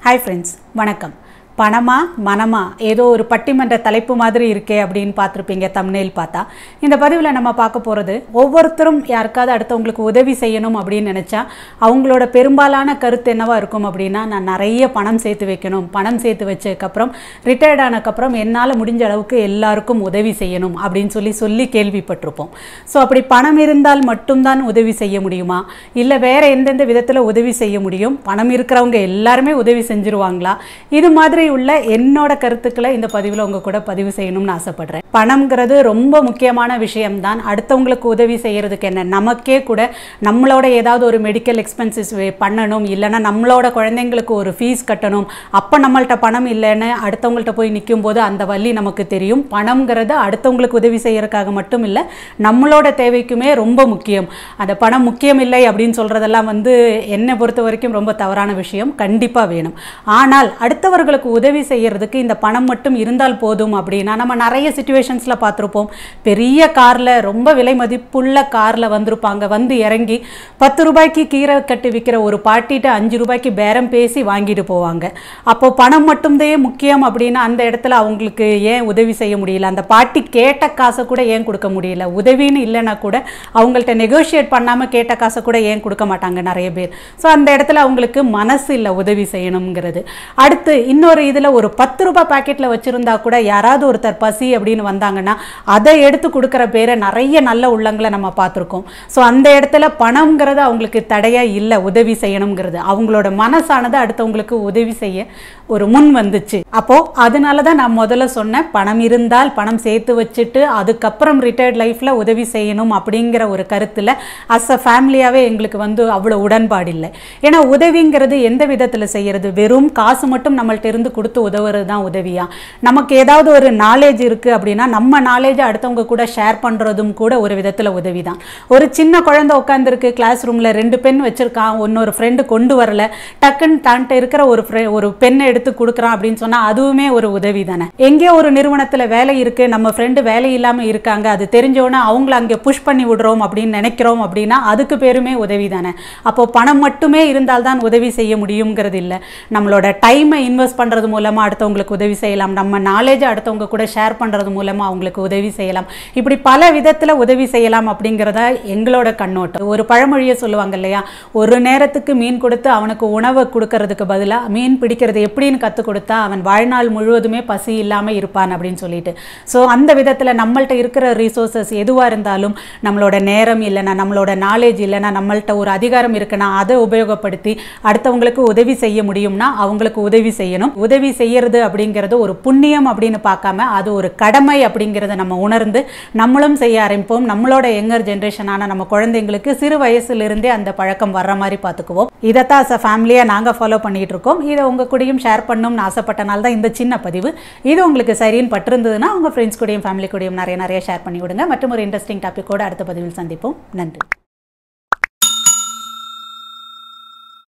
hi friends வணக்கம் பணமா மனமா ஏதோ ஒரு பட்டிமன்ற தலைப்பு மாதிரி இருக்கே அப்படின்னு பார்த்துருப்பீங்க தம்னேல் பார்த்தா இந்த பதிவில் நம்ம பார்க்க போகிறது ஒவ்வொருத்தரும் யாருக்காவது அடுத்தவங்களுக்கு உதவி செய்யணும் அப்படின்னு நினச்சா அவங்களோட பெரும்பாலான கருத்து என்னவா இருக்கும் அப்படின்னா நான் நிறைய பணம் சேர்த்து வைக்கணும் பணம் சேர்த்து வச்சதுக்கப்புறம் ரிட்டையர்ட் ஆனதுக்கப்புறம் என்னால் முடிஞ்ச அளவுக்கு எல்லாருக்கும் உதவி செய்யணும் அப்படின்னு சொல்லி சொல்லி கேள்விப்பட்டிருப்போம் ஸோ அப்படி பணம் இருந்தால் மட்டும்தான் உதவி செய்ய முடியுமா இல்லை வேற எந்தெந்த விதத்தில் உதவி செய்ய முடியும் பணம் இருக்கிறவங்க எல்லாருமே உதவி செஞ்சுருவாங்களா இது மாதிரி உள்ள என்னோட கருத்துக்களை இந்த பதிவில் உங்க கூட பதிவு செய்யணும்னு ஆசைப்படுறேன் பணம்ங்கிறது ரொம்ப முக்கியமான விஷயம்தான் அடுத்தவங்களுக்கு உதவி செய்யறதுக்கு என்ன நமக்கே கூட நம்மளோட ஏதாவது ஒரு மெடிக்கல் எக்ஸ்பென்சஸ் பண்ணணும் இல்லைன்னா நம்மளோட குழந்தைங்களுக்கு ஒரு ஃபீஸ் கட்டணும் அப்போ நம்மள்ட்ட பணம் இல்லைன்னு அடுத்தவங்கள்ட்ட போய் நிற்கும் போது அந்த வலி நமக்கு தெரியும் பணம்ங்கிறது அடுத்தவங்களுக்கு உதவி செய்யறதுக்காக மட்டும் இல்லை நம்மளோட தேவைக்குமே ரொம்ப முக்கியம் அந்த பணம் முக்கியம் இல்லை அப்படின்னு சொல்றதெல்லாம் வந்து என்னை பொறுத்த வரைக்கும் ரொம்ப தவறான விஷயம் கண்டிப்பாக வேணும் ஆனால் அடுத்தவர்களுக்கு உதவி செய்யறதுக்கு இந்த பணம் மட்டும் இருந்தால் போதும் அப்படின்னா நம்ம நிறைய சுச்சுவேஷன்ஸில் பார்த்துருப்போம் பெரிய காரில் ரொம்ப விலை மதிப்புள்ள காரில் வந்திருப்பாங்க வந்து இறங்கி பத்து ரூபாய்க்கு கீரை கட்டி விற்கிற ஒரு பாட்டிகிட்ட அஞ்சு ரூபாய்க்கு பேரம் பேசி வாங்கிட்டு போவாங்க அப்போ பணம் மட்டும்தே முக்கியம் அப்படின்னா அந்த இடத்துல அவங்களுக்கு ஏன் உதவி செய்ய முடியல அந்த பாட்டி கேட்ட காசை கூட ஏன் கொடுக்க முடியல உதவின்னு இல்லைன்னா கூட அவங்கள்ட்ட நெகோஷியேட் பண்ணாமல் கேட்ட காசை கூட ஏன் கொடுக்க மாட்டாங்க நிறைய பேர் ஸோ அந்த இடத்துல அவங்களுக்கு மனசு இல்லை உதவி செய்யணுங்கிறது அடுத்து இன்னொரு இதில் ஒரு பத்து ரூபாய் பாக்கெட்டில் வச்சுருந்தா கூட யாராவது ஒருத்தர் பசி அப்படின்னு வந்தாங்கன்னா அதை எடுத்து கொடுக்குற பேரை நிறைய நல்ல உள்ளங்களை நம்ம பார்த்துருக்கோம் ஸோ அந்த இடத்துல பணம்ங்கிறது அவங்களுக்கு தடையாக இல்லை உதவி செய்யணுங்கிறது அவங்களோட மனசானது அடுத்தவங்களுக்கு உதவி செய்ய ஒரு முன் வந்துச்சு அப்போ அதனால தான் நான் முதல்ல சொன்னேன் பணம் இருந்தால் பணம் சேர்த்து வச்சுட்டு அதுக்கப்புறம் ரிட்டையர்ட் லைஃப்பில் உதவி செய்யணும் அப்படிங்கிற ஒரு கருத்தில் அஸ் அ ஃபேமிலியாகவே எங்களுக்கு வந்து அவ்வளோ உடன்பாடு இல்லை ஏன்னா உதவிங்கிறது எந்த விதத்தில் செய்யறது வெறும் காசு மட்டும் நம்மள்ட்ட இருந்து கொடுத்து உதவுறது தான் உதவியா நமக்கு ஏதாவது ஒரு நாலேஜ் இருக்குது அப்படின்னா நம்ம நாலேஜை அடுத்தவங்க கூட ஷேர் பண்ணுறதும் கூட ஒரு விதத்தில் உதவி தான் ஒரு சின்ன குழந்தை உட்காந்துருக்கு கிளாஸ் ரூமில் ரெண்டு பென் வச்சுருக்கான் இன்னொரு ஃப்ரெண்டு கொண்டு வரல டக்குன்னு தான்ட்டு இருக்கிற ஒரு ஃப்ரெ ஒரு பெண்ணை எடுத்து கொடுக்குறான் அப்படின்னு சொன்னால் அதுவுமே ஒரு உதவி தானே எங்கேயோ ஒரு நிறுவனத்தில் வேலை இருக்குது நம்ம ஃப்ரெண்டு வேலை இல்லாமல் இருக்காங்க அது தெரிஞ்சோன்னா அவங்கள அங்கே புஷ் பண்ணி விடுறோம் அப்படின்னு நினைக்கிறோம் அப்படின்னா அதுக்கு பேருமே உதவி தானே அப்போ பணம் மட்டுமே இருந்தால்தான் உதவி செய்ய முடியுங்கிறது இல்லை நம்மளோட டைமை இன்வெஸ்ட் பண்ணுறது மூலமாக அடுத்தவங்களுக்கு உதவி செய்யலாம் நம்ம நாலேஜை அடுத்தவங்க கூட ஷேர் பண்ணுறது மூலமாக அவங்களுக்கு உதவி செய்யலாம் இப்படி பல விதத்தில் உதவி செய்யலாம் அப்படிங்கிறத எங்களோட கண்ணோட்டம் ஒரு பழமொழியை சொல்லுவாங்க இல்லையா ஒரு நேரத்துக்கு மீன் கொடுத்து அவனுக்கு உணவை கொடுக்கறதுக்கு பதிலாக மீன் பிடிக்கிறது எப்படின்னு கற்றுக் கொடுத்தா அவன் வாழ்நாள் முழுவதுமே பசி இல்லாமல் இருப்பான் அப்படின்னு சொல்லிட்டு ஸோ அந்த விதத்தில் நம்மள்ட்ட இருக்கிற ரிசோர்ஸஸ் எதுவாக இருந்தாலும் நம்மளோட நேரம் இல்லைன்னா நம்மளோட நாலேஜ் இல்லைன்னா நம்மள்ட்ட ஒரு அதிகாரம் இருக்குன்னா அதை உபயோகப்படுத்தி அடுத்தவங்களுக்கு உதவி செய்ய முடியும்னா அவங்களுக்கு உதவி செய்யணும் உதவி செய்யறது அப்படிங்கிறது ஒரு புண்ணியம் அப்படின்னு பார்க்காம அது ஒரு கடமை அப்படிங்கிறத நம்ம உணர்ந்து நம்மளும் செய்ய ஆரம்பிப்போம் நம்மளோட யங்கர் ஜென்ரேஷனான நம்ம குழந்தைங்களுக்கு சிறு வயசுலேருந்தே அந்த பழக்கம் வர்ற மாதிரி பார்த்துக்குவோம் இதைத்தான் அஸ் அ ஃபேமிலியாக நாங்கள் ஃபாலோ பண்ணிகிட்டு இருக்கோம் இதை உங்கள் கூடயும் ஷேர் பண்ணணும்னு ஆசைப்பட்டனால தான் இந்த சின்ன பதிவு இது உங்களுக்கு சரின்னு பட்டிருந்ததுன்னா உங்கள் ஃப்ரெண்ட்ஸ் கூடயும் ஃபேமிலி கூடயும் நிறைய நிறைய ஷேர் பண்ணி விடுங்க மற்றும் ஒரு இன்ட்ரெஸ்டிங் டாப்பிக்கோடு அடுத்த பதிவில் சந்திப்போம் நன்றி